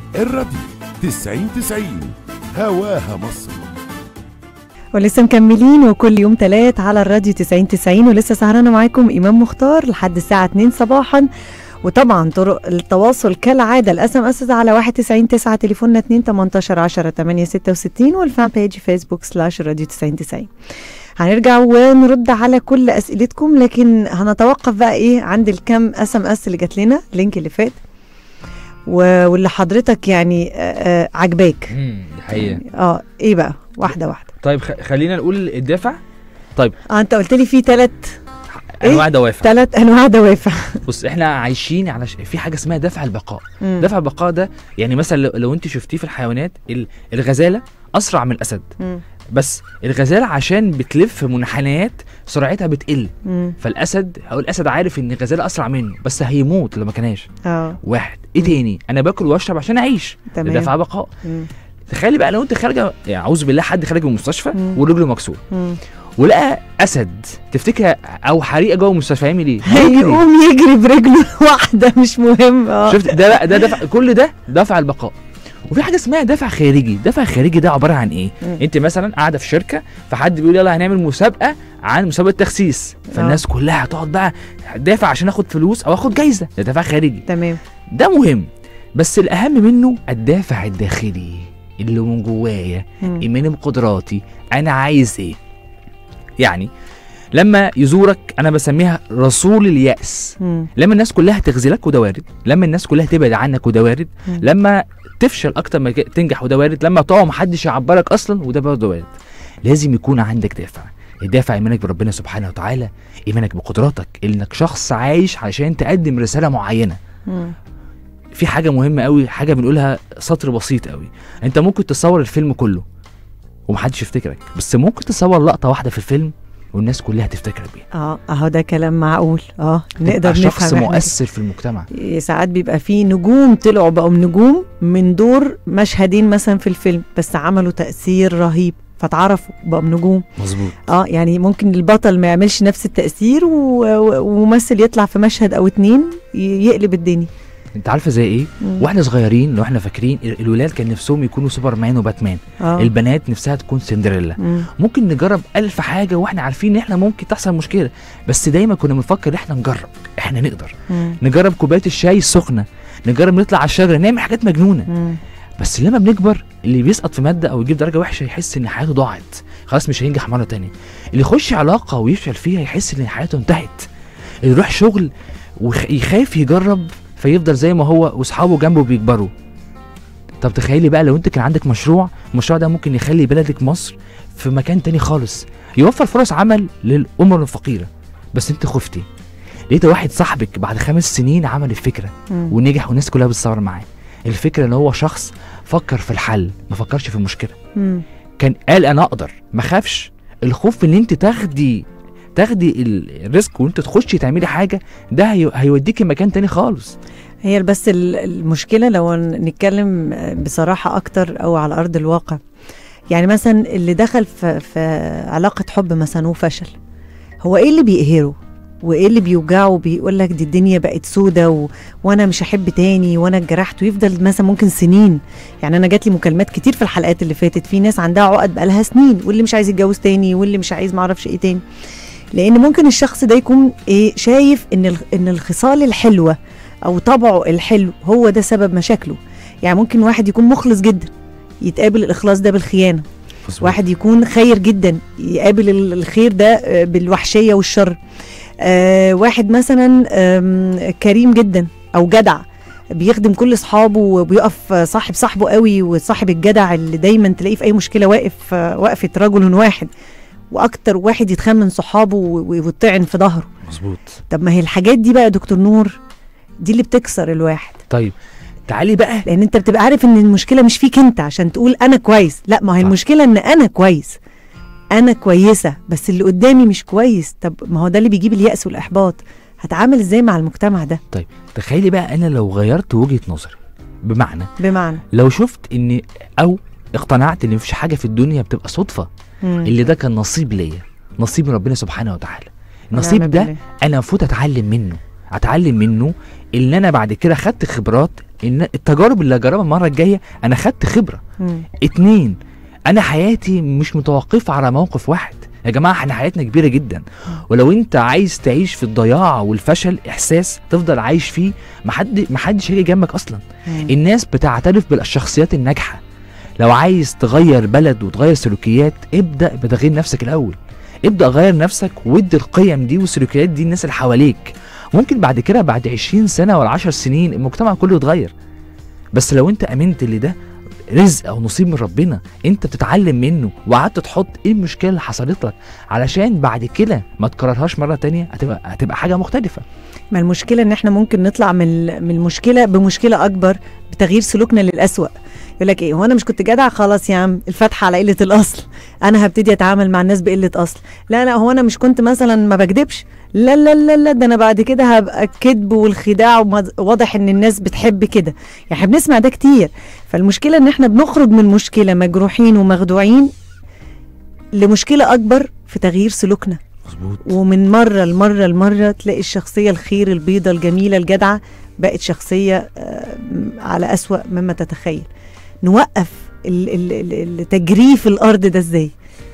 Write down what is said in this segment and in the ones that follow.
الراديو 90 90 هواها مصر ولسه مكملين وكل يوم تلات على الراديو 90 90 ولسه سهرانة معاكم إمام مختار لحد الساعة 2 صباحا وطبعا طرق التواصل كالعادة الاس ام اس على 91 9 تليفوننا 2 18 10 8 66 والفان بيج فيسبوك سلاش راديو 90 90 هنرجع ونرد على كل اسئلتكم لكن هنتوقف بقى ايه عند الكم اس ام اس اللي جات لنا اللينك اللي فات و- واللي حضرتك يعني آه، آه، عجباك امم دي حقيقه اه ايه بقى واحده واحده طيب خ- خلينا نقول الدافع اه انت قلت لي في ثلاث إيه؟ انواع دوافع ثلاث انواع دوافع بص احنا عايشين على ش... في حاجه اسمها دافع البقاء مم. دافع البقاء ده يعني مثلا لو, لو انت شفتيه في الحيوانات ال- الغزاله اسرع من الاسد مم. بس الغزاله عشان بتلف منحنيات سرعتها بتقل مم. فالاسد او الاسد عارف ان الغزاله اسرع منه بس هيموت لو ما كانش اه واحد ايه تاني انا باكل واشرب عشان اعيش ده تمام. دافع بقاء مم. تخيلي بقى لو انت خارجه يعني اعوذ بالله حد خارج من المستشفى مم. ورجله مكسور مم. ولقى اسد تفتكر او حريقه جوه المستشفى هيعمل ايه؟ هيجري. هيقوم يجري برجله واحده مش مهم اه شفت ده بقى ده دفع كل ده دفع البقاء وفي حاجه اسمها دفع خارجي دفع خارجي ده عباره عن ايه مم. انت مثلا قاعده في شركه فحد بيقول يلا هنعمل مسابقه عن مسابقه تخسيس فالناس كلها هتقعد بقى دافع عشان اخد فلوس او اخد جايزه ده دفع خارجي تمام ده مهم بس الاهم منه الدافع الداخلي اللي من جوايا مم. ايماني بقدراتي انا عايز ايه يعني لما يزورك انا بسميها رسول اليأس مم. لما الناس كلها تخذلك وده وارد لما الناس كلها تبعد عنك وده وارد مم. لما تفشل اكتر ما تنجح وده وارد لما تقع محدش يعبرك اصلا وده برضه وارد لازم يكون عندك دافع الدافع ايمانك بربنا سبحانه وتعالى ايمانك بقدراتك انك شخص عايش عشان تقدم رساله معينه مم. في حاجه مهمه قوي حاجه بنقولها سطر بسيط قوي انت ممكن تصور الفيلم كله ومحدش يفتكرك بس ممكن تصور لقطه واحده في الفيلم والناس كلها تفتكرك بيها اه اهو ده كلام معقول اه نقدر تبقى شخص نفهم إحنا مؤثر في المجتمع كده. ساعات بيبقى في نجوم طلعوا بقوا نجوم من دور مشهدين مثلا في الفيلم بس عملوا تأثير رهيب فتعرفوا بقوا نجوم مظبوط اه يعني ممكن البطل ما يعملش نفس التأثير و- و- وممثل يطلع في مشهد او اتنين ي- يقلب الدنيا انت عارفه زي ايه مم. واحنا صغيرين لو احنا فاكرين ال- الولاد كان نفسهم يكونوا سوبرمان وباتمان اه البنات نفسها تكون سندريلا مم. ممكن نجرب ألف حاجة واحنا عارفين ان احنا ممكن تحصل مشكلة بس دايما كنا بنفكر ان احنا نجرب احنا نقدر مم. نجرب كوباية الشاي السخنة نجرب نطلع على الشجرة نعمل حاجات مجنونة مم. بس لما بنكبر اللي بيسقط في مادة او يجيب درجة وحشة يحس ان حياته ضاعت خلاص مش هينجح مرة تانية اللي يخش علاقة ويفشل فيها يحس ان حياته انتهت اللي يروح شغل ويخاف يجرب فيفضل زي ما هو واصحابه جنبه بيكبروا طب تخيلي بقى لو انت كان عندك مشروع المشروع ده ممكن يخلي بلدك مصر في مكان تاني خالص يوفر فرص عمل للأمم الفقيرة بس انت خفتي لقيت واحد صاحبك بعد خمس سنين عمل الفكرة مم. ونجح والناس كلها بتصور معاه الفكرة ان هو شخص فكر في الحل ما فكرش في المشكلة مم. كان قال انا اقدر ما خافش الخوف ان انت تاخدي تاخدي ال- الريسك وانت تخشي تعملي حاجة ده هي- هيوديكي مكان تاني خالص هي بس ال- المشكلة لو ن- نتكلم بصراحة أكتر أو على أرض الواقع يعني مثلا اللي دخل في, في علاقة حب مثلا وفشل هو إيه اللي بيقهره وإيه اللي بيوجعه بيقول لك دي الدنيا بقت سودة و... وأنا مش هحب تاني وأنا اتجرحت ويفضل مثلا ممكن سنين يعني أنا جات لي مكالمات كتير في الحلقات اللي فاتت في ناس عندها عقد بقالها سنين واللي مش عايز يتجوز تاني واللي مش عايز معرفش إيه تاني لأن ممكن الشخص ده يكون إيه شايف إن ال- إن الخصال الحلوة او طبعه الحلو هو ده سبب مشاكله يعني ممكن واحد يكون مخلص جدا يتقابل الاخلاص ده بالخيانه واحد يكون خير جدا يقابل ال- الخير ده آه، بالوحشيه والشر آه واحد مثلا آم، كريم جدا او جدع بيخدم كل اصحابه وبيقف آه، صاحب صاحبه قوي وصاحب الجدع اللي دايما تلاقيه في اي مشكله واقف آه، وقفه رجل واحد واكتر واحد يتخان من صحابه و- ويطعن في ظهره مظبوط طب ما هي الحاجات دي بقى يا دكتور نور دي اللي بتكسر الواحد طيب تعالي بقى لان انت بتبقى عارف ان المشكله مش فيك انت عشان تقول انا كويس لا ما هي صح. المشكله ان انا كويس انا كويسه بس اللي قدامي مش كويس طب ما هو ده اللي بيجيب اليأس والاحباط هتعامل ازاي مع المجتمع ده طيب تخيلي بقى انا لو غيرت وجهة نظري بمعنى بمعنى لو شفت ان او اقتنعت ان مفيش حاجة في الدنيا بتبقى صدفة مم. اللي ده كان نصيب ليا نصيب من ربنا سبحانه وتعالى ونعم النصيب ده بالله. انا المفروض اتعلم منه اتعلم منه ان انا بعد كده خدت خبرات ان التجارب اللي هجربها المره الجايه انا خدت خبره مم. اتنين انا حياتي مش متوقفه على موقف واحد يا جماعه احنا حياتنا كبيره جدا ولو انت عايز تعيش في الضياع والفشل احساس تفضل عايش فيه محد محدش هيجي جنبك اصلا مم. الناس بتعترف بالشخصيات الناجحه لو عايز تغير بلد وتغير سلوكيات ابدا بتغيير نفسك الاول ابدا غير نفسك وادي القيم دي والسلوكيات دي الناس اللي حواليك ممكن بعد كده بعد 20 سنه ولا 10 سنين المجتمع كله يتغير بس لو انت امنت اللي ده رزق او نصيب من ربنا انت بتتعلم منه وقعدت تحط ايه المشكله اللي حصلت لك علشان بعد كده ما تكررهاش مره تانية هتبقى هتبقى حاجه مختلفه ما المشكله ان احنا ممكن نطلع من ال- من المشكله بمشكله اكبر بتغيير سلوكنا للأسوأ يقول لك ايه هو انا مش كنت جدع خلاص يا عم الفتحه على قله الاصل انا هبتدي اتعامل مع الناس بقله اصل لا لا هو انا مش كنت مثلا ما بكدبش لا لا لا لا ده انا بعد كده هبقى الكذب والخداع ومض- واضح ان الناس بتحب كده يعني احنا بنسمع ده كتير فالمشكله ان احنا بنخرج من مشكله مجروحين ومخدوعين لمشكله اكبر في تغيير سلوكنا مظبوط ومن مرة لمرة لمرة تلاقي الشخصية الخير البيضة الجميلة الجدعة بقت شخصية آه، م- على أسوأ مما تتخيل نوقف ال- ال- ال- ال- تجريف الأرض ده إزاي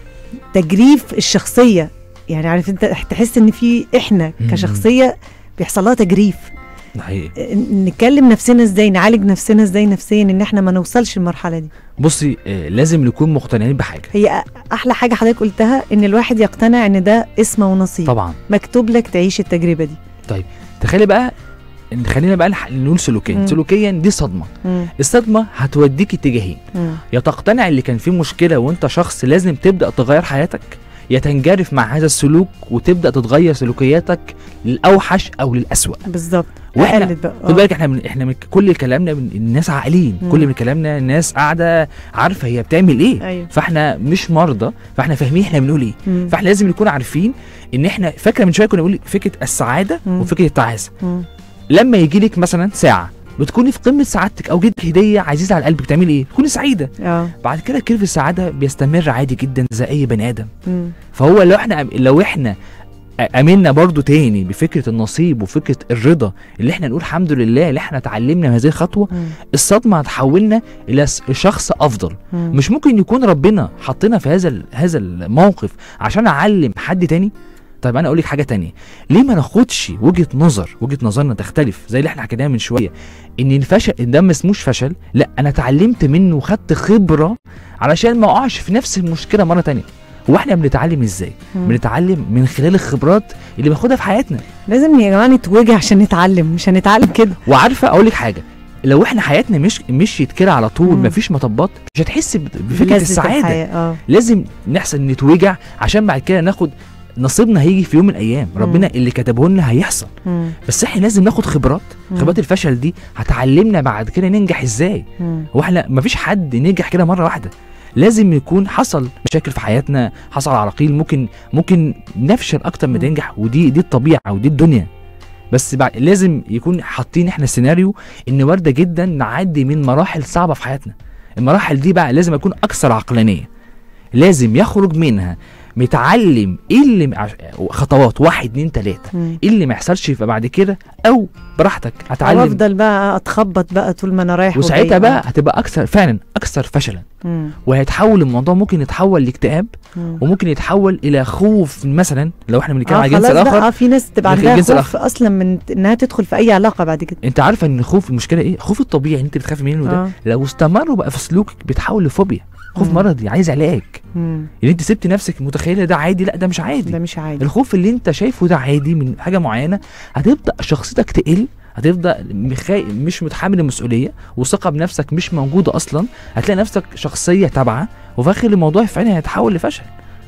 تجريف الشخصية يعني عارف انت تحس ان في احنا مم. كشخصية بيحصل لها تجريف ده حقيقي آه، نكلم نفسنا ازاي نعالج نفسنا ازاي نفسيا ان احنا ما نوصلش المرحلة دي بصي آه، لازم نكون مقتنعين بحاجه هي أ- احلى حاجة حضرتك قلتها ان الواحد يقتنع ان ده اسمه ونصيب طبعا مكتوب لك تعيش التجربة دي تخيلي بقى إن خلينا بقى نح- نقول سلوكيا مم. سلوكيا دي صدمه مم. الصدمه هتوديك اتجاهين مم. يا تقتنع اللي كان فيه مشكله وانت شخص لازم تبدا تغير حياتك يا تنجرف مع هذا السلوك وتبدا تتغير سلوكياتك للاوحش او للاسوأ بالظبط وإحنا- أقلد بقى خد بالك احنا من احنا من كل كلامنا من الناس عاقلين مم. كل من كلامنا الناس قاعده عارفه هي بتعمل ايه ايوه فاحنا مش مرضى فاحنا فاهمين احنا بنقول ايه مم. فاحنا لازم نكون عارفين ان احنا فاكره من شويه كنا بنقول فكره السعاده مم. وفكره التعاسه مم. لما يجي لك مثلا ساعه بتكوني في قمه سعادتك او جدك هديه عزيزه على القلب بتعملي ايه؟ بتكوني سعيده اه بعد كده كيرف السعاده بيستمر عادي جدا زي اي بني ادم مم. فهو لو احنا لو احنا امنا برضو تاني بفكره النصيب وفكره الرضا اللي احنا نقول الحمد لله اللي احنا اتعلمنا من هذه الخطوه مم. الصدمه هتحولنا الى س- شخص افضل مم. مش ممكن يكون ربنا حطنا في هذا ال- هذا الموقف عشان اعلم حد تاني طيب انا اقول لك حاجه تانية ليه ما ناخدش وجهه نظر وجهه نظرنا تختلف زي اللي احنا حكيناها من شويه ان الفشل إن ده ما اسموش فشل لا انا اتعلمت منه وخدت خبره علشان ما اقعش في نفس المشكله مره تانية هو احنا بنتعلم ازاي مم. بنتعلم من خلال الخبرات اللي باخدها في حياتنا لازم يا جماعه نتوجع عشان نتعلم مش هنتعلم كده وعارفه اقول لك حاجه لو احنا حياتنا مش مشيت كده على طول مم. مفيش مطبات مش هتحس ب- بفكره بلذة السعاده الحياة. اه لازم نحصل نتوجع عشان بعد كده ناخد نصيبنا هيجي في يوم من الايام مم. ربنا اللي كتبه لنا هيحصل مم. بس احنا لازم ناخد خبرات مم. خبرات الفشل دي هتعلمنا بعد كده ننجح ازاي مم. هو احنا مفيش حد نجح كده مره واحده لازم يكون حصل مشاكل في حياتنا حصل عراقيل ممكن ممكن نفشل اكتر ما مم. ننجح ودي دي الطبيعه ودي الدنيا بس بعد لازم يكون حاطين احنا سيناريو ان وارده جدا نعدي من مراحل صعبه في حياتنا المراحل دي بقى لازم اكون اكثر عقلانيه لازم يخرج منها متعلم ايه اللي عش- خطوات واحد اتنين تلاته مم. ايه اللي ما يحصلش يبقى بعد كده او براحتك او هتعلم افضل بقى اتخبط بقى طول ما انا رايح وساعتها وجاي. بقى هتبقى اكثر فعلا اكثر فشلا مم. وهيتحول الموضوع ممكن يتحول لاكتئاب مم. وممكن يتحول الى خوف مثلا لو احنا بنتكلم اه على الجنس خلاص بقى الاخر اه في ناس تبقى من عندها الجنس خوف اصلا من انها تدخل في اي علاقه بعد كده انت عارفه ان الخوف المشكله ايه خوف الطبيعي اللي انت بتخافي منه ده اه لو استمر بقى في سلوكك بيتحول لفوبيا خوف مم. مرضي عايز علاج مم. اللي انت سبت نفسك متخيله ده عادي لا ده مش عادي ده مش عادي الخوف اللي انت شايفه ده عادي من حاجه معينه هتبدا شخصيتك تقل هتبدا مخي... مش متحمل المسؤوليه وثقه بنفسك مش موجوده اصلا هتلاقي نفسك شخصيه تابعه وفي اخر الموضوع فعلا هيتحول لفشل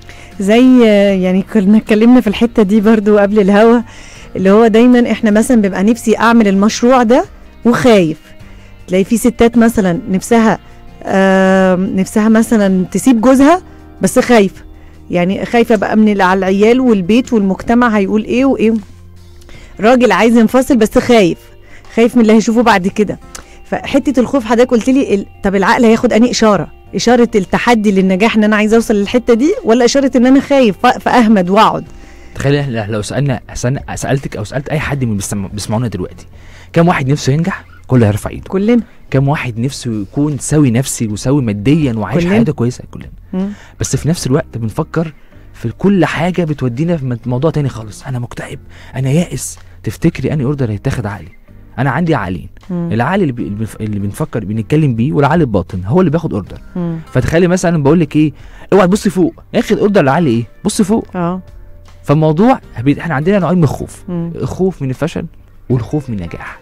زي آه، يعني كنا اتكلمنا في الحته دي برضو قبل الهوا اللي هو دايما احنا مثلا بيبقى نفسي اعمل المشروع ده وخايف تلاقي في ستات مثلا نفسها آه نفسها مثلا تسيب جوزها بس خايفه يعني خايفه بقى من اللي على العيال والبيت والمجتمع هيقول ايه وايه راجل عايز ينفصل بس خايف خايف من اللي هيشوفه بعد كده فحته الخوف حضرتك قلت لي ال- طب العقل هياخد انهي اشاره اشاره التحدي للنجاح ان انا عايزه اوصل للحته دي ولا اشاره ان انا خايف ف- فاهمد واقعد تخيل إحنا لو سالنا سألنا- سالتك او سالت اي حد من بيسمع- بيسمعونا دلوقتي كم واحد نفسه ينجح كله هيرفع ايده كلنا كم واحد نفسه يكون سوي نفسي وسوي ماديا وعايش كلنا. حياته كويسه كلنا مم. بس في نفس الوقت بنفكر في كل حاجه بتودينا في م- موضوع تاني خالص انا مكتئب انا يائس تفتكري اني اوردر هيتاخد عقلي انا عندي عقلين مم. العقل اللي, بي... اللي بنف- اللي بنفكر بنتكلم بيه والعقل الباطن هو اللي بياخد اوردر مم. فتخيلي مثلا بقول لك ايه اوعي تبصي فوق اخد اوردر العقل ايه بصي فوق اه فالموضوع بي- احنا عندنا نوعين من الخوف مم. الخوف من الفشل والخوف من النجاح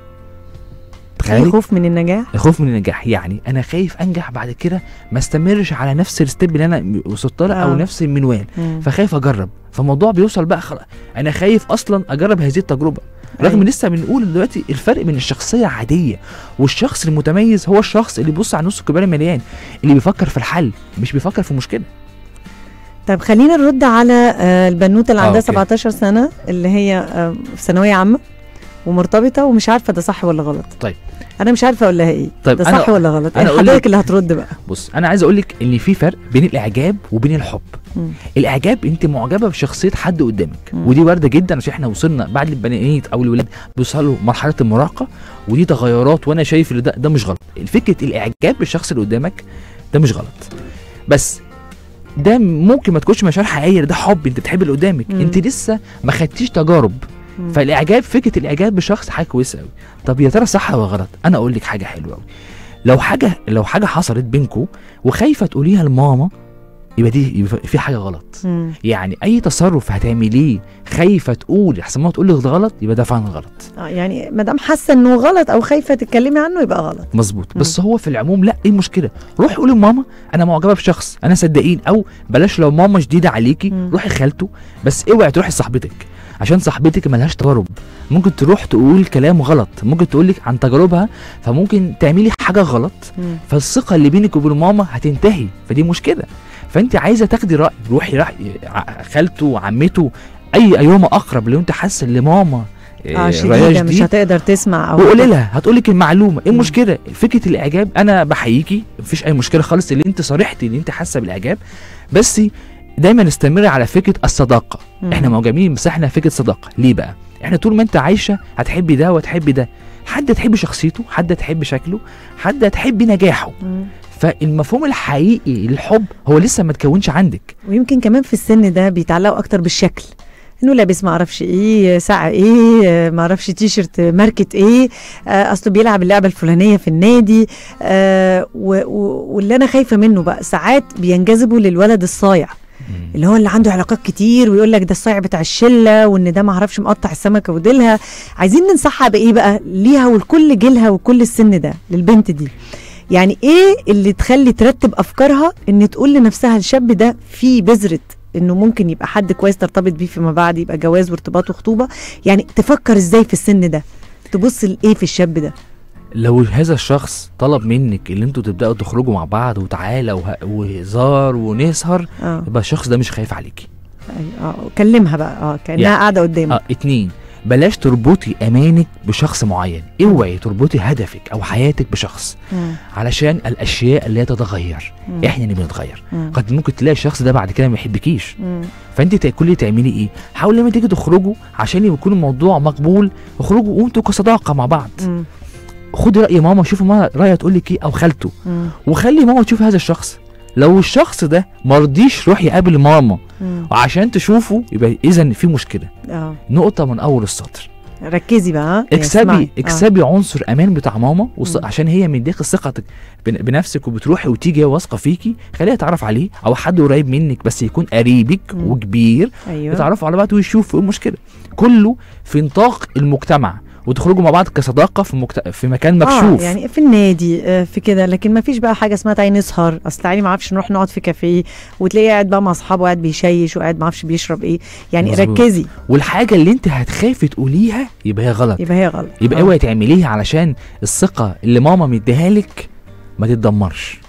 في تخيلي خوف من النجاح الخوف من النجاح يعني انا خايف انجح بعد كده ما استمرش على نفس الستيب اللي انا وصلت لها او آه. نفس المنوال مم. فخايف اجرب فالموضوع بيوصل بقى خلاص انا خايف اصلا اجرب هذه التجربه رغم أيوة. لسه بنقول دلوقتي الفرق بين الشخصيه العاديه والشخص المتميز هو الشخص اللي بيبص على نص الكوبايه المليان اللي بيفكر في الحل مش بيفكر في المشكله طيب خلينا نرد على آه، البنوته اللي آه، عندها أوكي. 17 سنه اللي هي آه، في ثانويه عامه ومرتبطه ومش عارفه ده صح ولا غلط طيب. انا مش عارفه اقول لها ايه طيب ده أنا- صح ولا غلط أنا يعني أقول حضرتك لك- اللي هترد بقى بص انا عايز اقول لك ان في فرق بين الاعجاب وبين الحب مم. الاعجاب انت معجبه بشخصيه حد قدامك مم. ودي وارده جدا عشان احنا وصلنا بعد البنات او الولاد بيوصلوا مرحله المراهقه ودي تغيرات وانا شايف ان ده ده مش غلط فكره الاعجاب بالشخص اللي قدامك ده مش غلط بس ده ممكن ما تكونش مشاعر حقيقيه ده حب انت بتحب اللي قدامك مم. انت لسه ما خدتيش تجارب مم. فالاعجاب فكره الاعجاب بشخص حاجه كويسه قوي طب يا ترى صح ولا غلط انا اقول لك حاجه حلوه قوي لو حاجه لو حاجه حصلت بينكم وخايفه تقوليها لماما يبقى دي يبقى في حاجه غلط مم. يعني اي تصرف هتعمليه خايفه تقول احسن ما تقول لك ده غلط يبقى ده فعلا غلط اه يعني ما دام حاسه انه غلط او خايفه تتكلمي عنه يبقى غلط مظبوط بس هو في العموم لا ايه المشكله روحي قولي لماما انا معجبه بشخص انا صدقين او بلاش لو ماما شديده عليكي مم. روحي خالته بس اوعي تروحي لصاحبتك عشان صاحبتك ملهاش تجارب ممكن تروح تقول كلام غلط ممكن تقول لك عن تجاربها فممكن تعملي حاجه غلط مم. فالثقه اللي بينك وبين ماما هتنتهي فدي مشكله فانت عايزه تاخدي راي روحي راي ع- خالته عمته اي ايهما اقرب لو انت حاسه ان ماما اه رأيها شديده مش شديد، هتقدر تسمع او وقولي لها هتقول لك المعلومه ايه مم. المشكله فكره الاعجاب انا بحييكي مفيش اي مشكله خالص اللي انت صريحتي اللي انت حاسه بالاعجاب بس دايما استمري على فكره الصداقه مم. احنا معجبين بس احنا فكره صداقه ليه بقى احنا طول ما انت عايشه هتحبي ده وهتحبي ده حد هتحبي شخصيته حد هتحبي شكله حد هتحبي نجاحه مم. فالمفهوم الحقيقي للحب هو لسه ما تكونش عندك ويمكن كمان في السن ده بيتعلقوا اكتر بالشكل انه لابس ما اعرفش ايه ساعه ايه آه، ما اعرفش تيشرت ماركه ايه آه، اصله بيلعب اللعبه الفلانيه في النادي آه، و- و- واللي انا خايفه منه بقى ساعات بينجذبوا للولد الصايع اللي هو اللي عنده علاقات كتير ويقول لك ده الصايع بتاع الشله وان ده ما اعرفش مقطع السمكه وديلها عايزين ننصحها بايه بقى ليها ولكل جيلها وكل السن ده للبنت دي يعني ايه اللي تخلي ترتب افكارها ان تقول لنفسها الشاب ده في بذره انه ممكن يبقى حد كويس ترتبط بيه فيما بعد يبقى جواز وارتباط وخطوبه يعني تفكر ازاي في السن ده تبص لايه في الشاب ده لو هذا الشخص طلب منك ان انتوا تبداوا تخرجوا مع بعض وتعالى وه- وهزار ونسهر اه يبقى الشخص ده مش خايف عليكي أيوة، اه كلمها بقى اه كانها يعني- قاعده قدامك اه اتنين بلاش تربطي امانك بشخص معين اوعي تربطي هدفك او حياتك بشخص مم. علشان الاشياء لا تتغير مم. احنا اللي بنتغير مم. قد ممكن تلاقي الشخص ده بعد كده ما يحبكيش مم. فانت تا- كل اللي تعملي ايه حاول لما تيجي تخرجوا عشان يكون الموضوع مقبول اخرجوا وانتوا كصداقه مع بعض مم. خدي راي ماما شوفي ماما رايها تقول لك ايه او خالته مم. وخلي ماما تشوف هذا الشخص لو الشخص ده مرضيش روح يقابل ماما مم. وعشان تشوفه يبقى اذا في مشكله اه نقطه من اول السطر ركزي بقى ها؟ يعني اكسبي اسمعي. آه. اكسبي عنصر امان بتاع ماما وص... مم. عشان هي مديك ثقتك بن- بنفسك وبتروحي وتيجي هي واثقه فيكي خليها تعرف عليه او حد قريب منك بس يكون قريبك مم. وكبير ايوه يتعرفوا على بعض ويشوفوا ايه المشكله كله في نطاق المجتمع وتخرجوا مع بعض كصداقه في مكت... في مكان مكشوف آه يعني في النادي آه في كده لكن ما فيش بقى حاجه اسمها تعالي نسهر اصل تعالي ما اعرفش نروح نقعد في كافيه وتلاقيه قاعد بقى مع اصحابه قاعد بيشيش وقاعد ما اعرفش بيشرب ايه يعني مظبوط. ركزي والحاجه اللي انت هتخافي تقوليها يبقى هي غلط يبقى هي غلط يبقى آه. اوعي تعمليها علشان الثقه اللي ماما مديها لك ما تتدمرش